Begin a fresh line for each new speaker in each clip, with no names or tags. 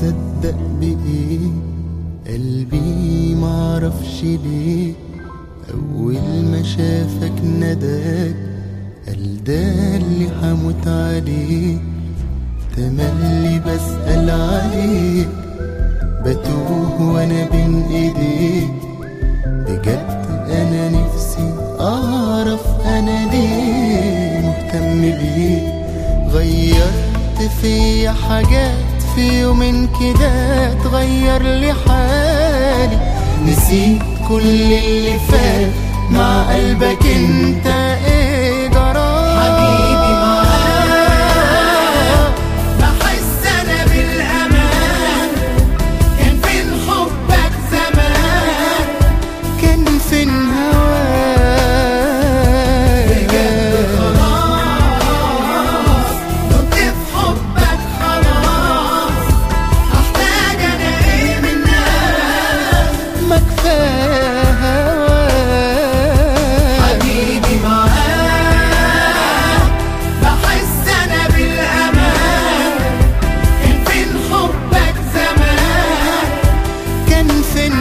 يصدق بإيه قلبي معرفش ليه أول ما شافك نداك قال ده اللي حموت عليه تملي بسأل عليك بتوه وانا بين ايديك بجد انا نفسي اعرف انا ليه مهتم بيك غيرت فيا حاجات في يومين كده تغير لي حالي نسيت كل اللي فات مع قلبك انت ايه جرى
حبيبي معاك بحس انا بالامان كان فين حبك زمان
كان فين هواك
بجد خلاص دمت في حبك خلاص هحتاج انا ايه منك
ما كفايه هواك
حبيبي معاك بحس انا بالامان كان فين حبك زمان
كان فين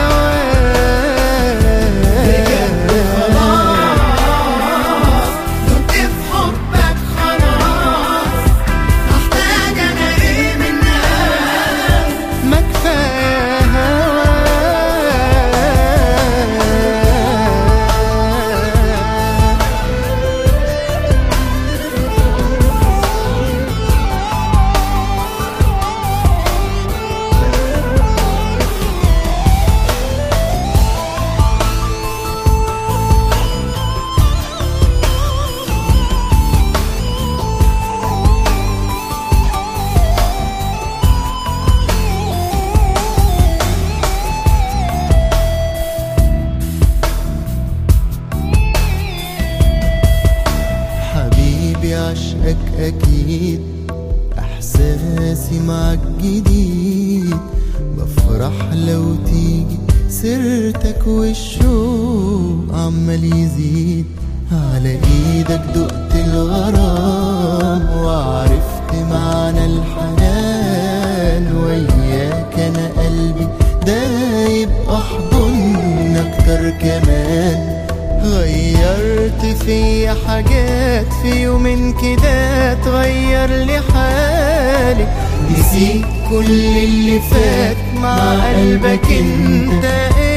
هواك
دمت في حبك خلاص هحتاج انا ايه منك
ما كفايه هواك حبيبي عشقك أكيد إحساسي معك جديد بفرح لو تيجي سيرتك والشوق عمال يزيد على ايدك دقت الغرام وعرفت معنى الحنان وياك انا قلبي دايب احضن اكتر كمان غيرت في حاجات في يومين كده تغير لي حالي نسيت كل اللي فات مع قلبك انت ايه